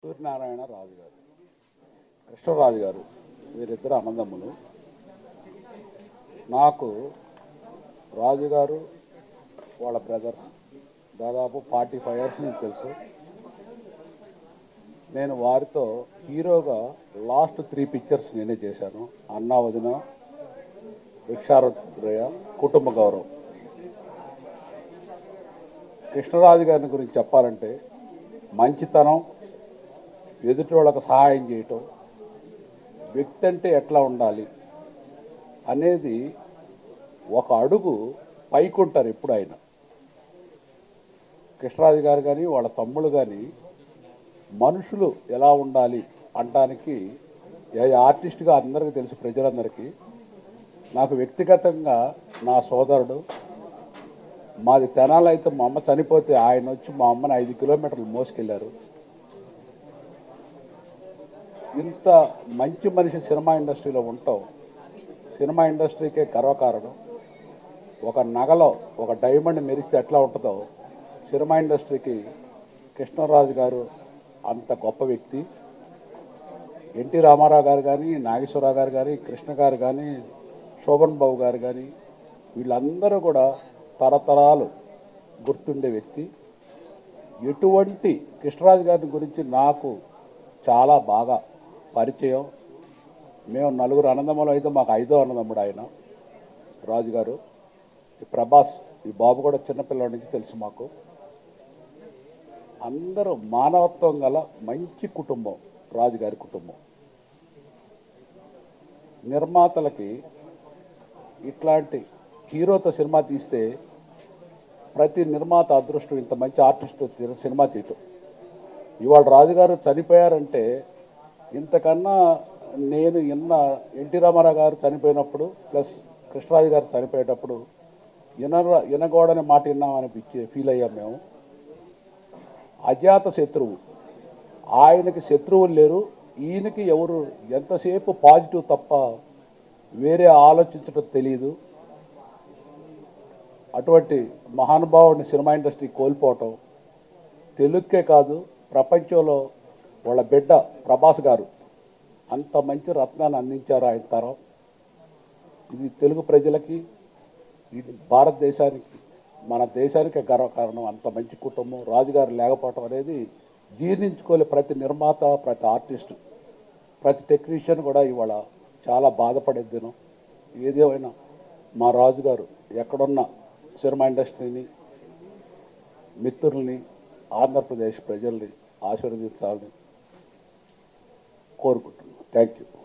సూర్యనారాయణ రాజు గారు కృష్ణరాజు గారు వీరిద్దరు అన్నదమ్ములు నాకు రాజు గారు వాళ్ళ బ్రదర్స్ దాదాపు ఫార్టీ ఫైవ్ ఇయర్స్ నుంచి తెలుసు నేను వారితో హీరోగా లాస్ట్ త్రీ పిక్చర్స్ నేనే చేశాను అన్నా వదిన భిక్షారయ కుటుంబ గౌరవం కృష్ణరాజు గారిని గురించి చెప్పాలంటే మంచితనం ఎదుటి వాళ్ళకు సహాయం చేయటం వ్యక్తి అంటే ఎట్లా ఉండాలి అనేది ఒక అడుగు పైకుంటారు ఎప్పుడు ఆయన కృష్ణరాజు గారు కానీ వాళ్ళ తమ్ముడు కానీ మనుషులు ఎలా ఉండాలి అనడానికి ఏ ఆర్టిస్ట్గా అందరికీ తెలుసు ప్రజలందరికీ నాకు వ్యక్తిగతంగా నా సోదరుడు మాది తెనాలి అయితే మా అమ్మ చనిపోతే ఆయన వచ్చి మా అమ్మని ఐదు కిలోమీటర్లు మోసుకెళ్ళారు ఇంత మంచి మనిషి సినిమా ఇండస్ట్రీలో ఉంటాం సినిమా ఇండస్ట్రీకే గర్వకారణం ఒక నగలో ఒక డైమండ్ మెరిస్తే ఎట్లా ఉంటుందో సినిమా ఇండస్ట్రీకి కృష్ణరాజు గారు అంత గొప్ప వ్యక్తి ఎన్టీ రామారావు గారు కానీ నాగేశ్వరరావు గారు కానీ కృష్ణ గారు కానీ శోభన్ బాబు గారు కానీ వీళ్ళందరూ కూడా తరతరాలు గుర్తుండే వ్యక్తి ఎటువంటి కృష్ణరాజు గారి గురించి నాకు చాలా బాగా పరిచయం మేము నలుగురు అన్నదమ్ములు అయితే మాకు ఐదో అన్నదమ్ముడు ఆయన రాజుగారు ఈ ప్రభాస్ ఈ బాబు కూడా చిన్నపిల్లడి నుంచి తెలుసు మాకు అందరూ మానవత్వం గల మంచి కుటుంబం రాజుగారి కుటుంబం నిర్మాతలకి ఇట్లాంటి హీరోతో సినిమా తీస్తే ప్రతి నిర్మాత అదృష్టం ఇంత మంచి ఆర్టిస్ట్ సినిమా తీయటం ఇవాళ రాజుగారు చనిపోయారంటే ఇంతకన్నా నేను ఇన్న ఎన్టీ రామారావు గారు చనిపోయినప్పుడు ప్లస్ కృష్ణరాజు గారు చనిపోయేటప్పుడు ఇన ఇనగోడని మాట విన్నామని పిచ్చి ఫీల్ అయ్యాం మేము అజాత శత్రువు ఆయనకి శత్రువులు లేరు ఈయనకి ఎవరు ఎంతసేపు పాజిటివ్ తప్ప వేరే ఆలోచించడం తెలియదు అటువంటి మహానుభావుడిని సినిమా ఇండస్ట్రీ కోల్పోవటం తెలుగుకే కాదు ప్రపంచంలో వాళ్ళ బిడ్డ ప్రభాస్ గారు అంత మంచి రత్నాన్ని అందించారు ఆయన తరం ఇది తెలుగు ప్రజలకి ఇది భారతదేశానికి మన దేశానికి గర్వకారణం అంత మంచి కుటుంబం రాజుగారు లేకపోవటం అనేది జీర్ణించుకోలే ప్రతి నిర్మాత ప్రతి ఆర్టిస్ట్ ప్రతి టెక్నీషియన్ కూడా ఇవాళ చాలా బాధపడే దినం ఏదేమైనా మా రాజుగారు ఎక్కడున్న సినిమా ఇండస్ట్రీని మిత్రుల్ని ఆంధ్రప్రదేశ్ ప్రజల్ని ఆశీర్వదించాలని కోరుకుంటున్నాను థ్యాంక్ యూ